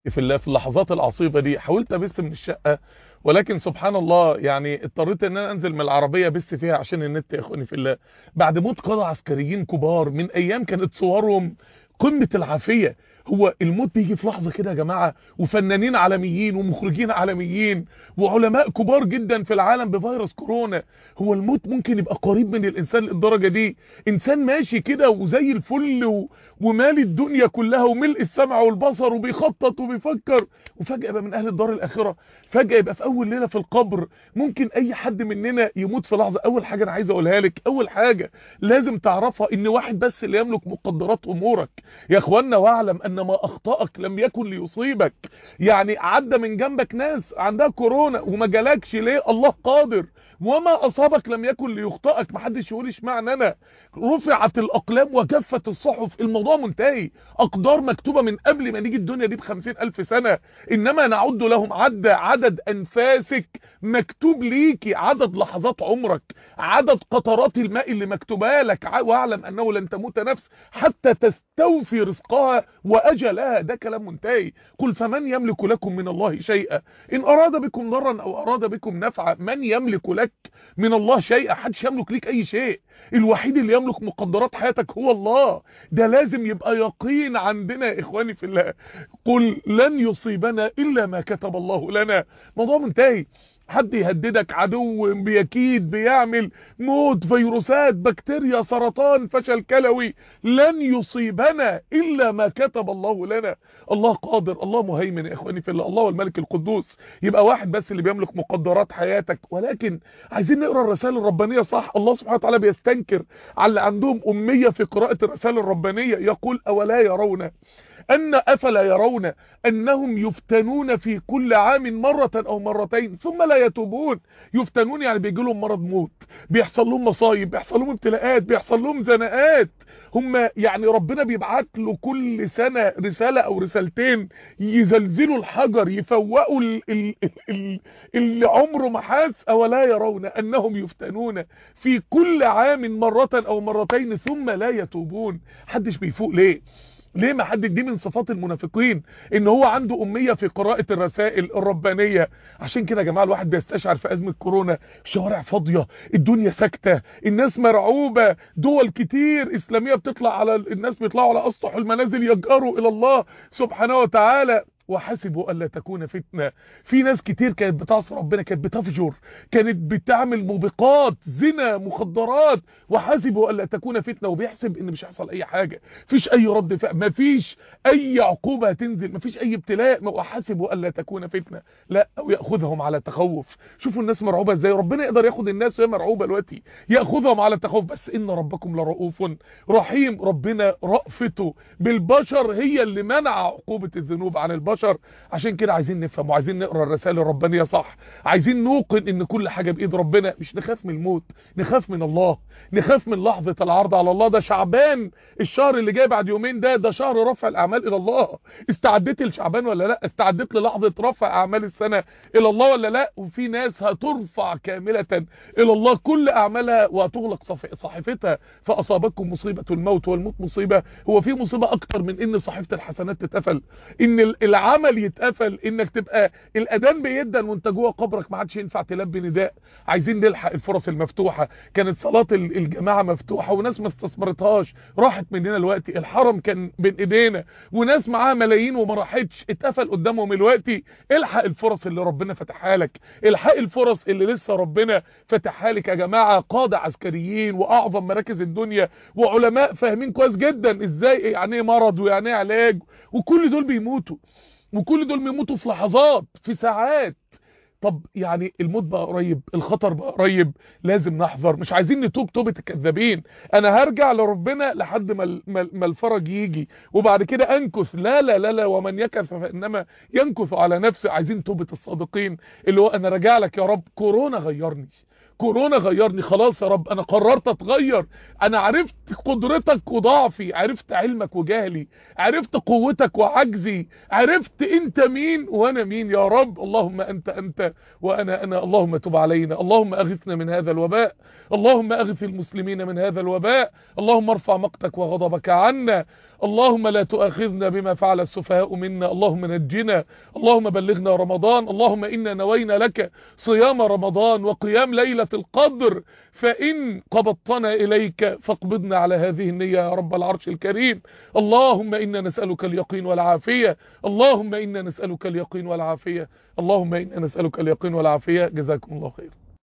في الله في اللحظات العصيبة دي حاولت ابث من الشقة ولكن سبحان الله يعني اضطريت ان انا انزل من العربية بس فيها عشان النت يا اخواني في الله بعد موت قادة عسكريين كبار من ايام كانت صورهم قمة العافية هو الموت بيجي في لحظة كده يا جماعة وفنانين عالميين ومخرجين عالميين وعلماء كبار جدا في العالم بفيروس كورونا هو الموت ممكن يبقى قريب من الانسان للدرجة دي انسان ماشي كده وزي الفل و... ومالي الدنيا كلها وملء السمع والبصر وبيخطط وبيفكر وفجأة يبقى من اهل الدار الاخرة فجأة يبقى في اول ليلة في القبر ممكن اي حد مننا يموت في لحظة اول حاجة انا عايز اقولها لك اول حاجة لازم تعرفها ان واحد بس اللي يملك مقدرات امورك يا اخوانا واعلم ان ما اخطأك لم يكن ليصيبك يعني عدى من جنبك ناس عندها كورونا وما جالكش ليه الله قادر وما اصابك لم يكن ليخطئك محدش يقول اشمعنى انا رفعت الاقلام وكفت الصحف الموضوع منتهي اقدار مكتوبة من قبل ما نيجي الدنيا دي بخمسين الف سنة انما نعد لهم عد عدد انفاسك مكتوب ليكي عدد لحظات عمرك عدد قطرات الماء اللي مكتوبه لك واعلم انه لن تموت نفس حتى تستوفي رزقها واجلها ده كلام منتهي قل فمن يملك لكم من الله شيئا ان اراد بكم ضرا او اراد بكم نفعا من يملك لك من الله شيئا حدش يملك ليك اي شيء الوحيد اللي يملك مقدرات حياتك هو الله ده لازم يبقى يقين عندنا يا اخواني في الله قل لن يصيبنا الا ما كتب الله لنا موضوع منتهي حد يهددك عدو بيكيد بيعمل موت فيروسات بكتيريا سرطان فشل كلوي لن يصيبنا إلا ما كتب الله لنا الله قادر الله مهيمن يا إخواني في الله الله والملك القدوس يبقى واحد بس اللي بيملك مقدرات حياتك ولكن عايزين نقرأ الرسائل الربانية صح الله سبحانه وتعالى بيستنكر على اللي عندهم أمية في قراءة الرسائل الربانية يقول أولا يرون أن أفلا يرون أنهم يفتنون في كل عام مرة أو مرتين ثم لا يتوبون يفتنون يعني بيجي لهم مرض موت بيحصل لهم مصايب بيحصل لهم ابتلاءات بيحصل لهم زنقات هم يعني ربنا بيبعت له كل سنة رسالة او رسالتين يزلزلوا الحجر يفوقوا ال- ال- ال- اللي عمره ما حاس اولا يرون انهم يفتنون في كل عام مرة او مرتين ثم لا يتوبون حدش بيفوق ليه ليه ما حد دي من صفات المنافقين ان هو عنده امية في قراءة الرسائل الربانية عشان كده يا جماعة الواحد بيستشعر في ازمة كورونا الشوارع فاضية الدنيا ساكتة الناس مرعوبة دول كتير اسلامية بتطلع على الناس بيطلعوا على اسطح المنازل يجأروا الى الله سبحانه وتعالى وحسبوا الا تكون فتنه في ناس كتير كانت بتعصي ربنا كانت بتفجر كانت بتعمل موبقات زنا مخدرات وحسبوا الا تكون فتنه وبيحسب ان مش هيحصل اي حاجه مفيش اي رد فعل مفيش اي عقوبه هتنزل مفيش اي ابتلاء وحسبوا الا تكون فتنه لا او ياخذهم على تخوف شوفوا الناس مرعوبه ازاي ربنا يقدر ياخد الناس وهي مرعوبه دلوقتي ياخذهم على تخوف بس ان ربكم لرؤوف رحيم ربنا رأفته بالبشر هي اللي منع عقوبه الذنوب عن البشر البشر عشان كده عايزين نفهم وعايزين نقرا الرسائل الربانيه صح عايزين نوقن ان كل حاجه بايد ربنا مش نخاف من الموت نخاف من الله نخاف من لحظه العرض على الله ده شعبان الشهر اللي جاي بعد يومين ده ده شهر رفع الاعمال الى الله استعدت لشعبان ولا لا استعدت للحظه رفع اعمال السنه الى الله ولا لا وفي ناس هترفع كامله الى الله كل اعمالها وهتغلق صحيفتها فاصابتكم مصيبه الموت والموت مصيبه هو في مصيبه اكتر من ان صحيفه الحسنات تتقفل ان العمل يتقفل انك تبقى الاذان بيدن وانت جوه قبرك ما عادش ينفع تلبي نداء عايزين نلحق الفرص المفتوحه كانت صلاه الجماعه مفتوحه وناس ما استثمرتهاش راحت مننا الوقت الحرم كان بين ايدينا وناس معاها ملايين وما راحتش اتقفل قدامهم الوقت الحق الفرص اللي ربنا فتحها لك الحق الفرص اللي لسه ربنا فتحها لك يا جماعه قاده عسكريين واعظم مراكز الدنيا وعلماء فاهمين كويس جدا ازاي يعني ايه مرض ويعني ايه علاج وكل دول بيموتوا وكل دول بيموتوا في لحظات في ساعات طب يعني الموت بقى قريب الخطر بقى قريب لازم نحذر مش عايزين نتوب توبة الكذابين انا هرجع لربنا لحد ما ما الفرج يجي وبعد كده انكث لا لا لا لا ومن يكث فانما ينكث على نفسه عايزين توبة الصادقين اللي هو انا راجع لك يا رب كورونا غيرني كورونا غيرني خلاص يا رب انا قررت اتغير انا عرفت قدرتك وضعفي عرفت علمك وجهلي عرفت قوتك وعجزي عرفت انت مين وانا مين يا رب اللهم انت انت وانا انا اللهم تب علينا اللهم اغثنا من هذا الوباء اللهم اغث المسلمين من هذا الوباء اللهم ارفع مقتك وغضبك عنا اللهم لا تؤاخذنا بما فعل السفهاء منا اللهم نجنا اللهم بلغنا رمضان اللهم إنا نوينا لك صيام رمضان وقيام ليلة القدر فإن قبضتنا إليك فاقبضنا على هذه النية يا رب العرش الكريم اللهم إنا نسألك اليقين والعافية اللهم إنا نسألك اليقين والعافية اللهم إنا نسألك اليقين والعافية جزاكم الله خير